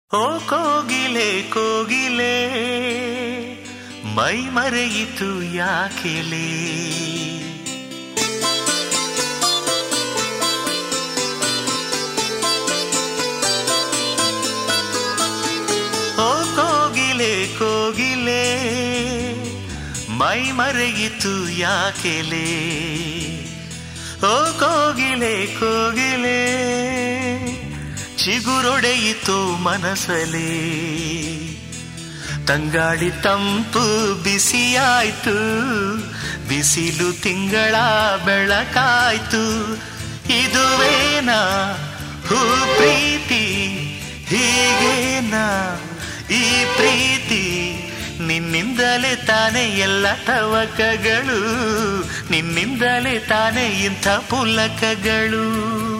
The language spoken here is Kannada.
ಓ ಕೋಗಿಲೆ ಕೋಗಿಲೆ ಮೈ ಮರೆಯಿತು ಯಾಕೆಲೆ ಓ ಕೋಗಿಲೆ ಕೋಗಿಲೆ ಮೈ ಮರೆಯಿತು ಯಾಕೆಲೆ ಓ ಕೋಗಿಲೆ ಕೋಗಿಲೆ ಚಿಗುರೊಡೆಯಿತು ಮನಸಲೇ ತಂಗಾಳಿ ತಂಪು ಬಿಸಿಯಾಯ್ತು ಬಿಸಿಲು ತಿಂಗಳ ಬೆಳಕಾಯ್ತು ಇದುವೇನಾ ಹೂ ಪ್ರೀತಿ ಹೀಗೇನಾ ಈ ಪ್ರೀತಿ ನಿನ್ನಿಂದಲೇ ತಾನೇ ಎಲ್ಲ ತವಕಗಳು ನಿನ್ನಿಂದಲೇ ತಾನೇ ಇಂಥ ಪುಲಕಗಳು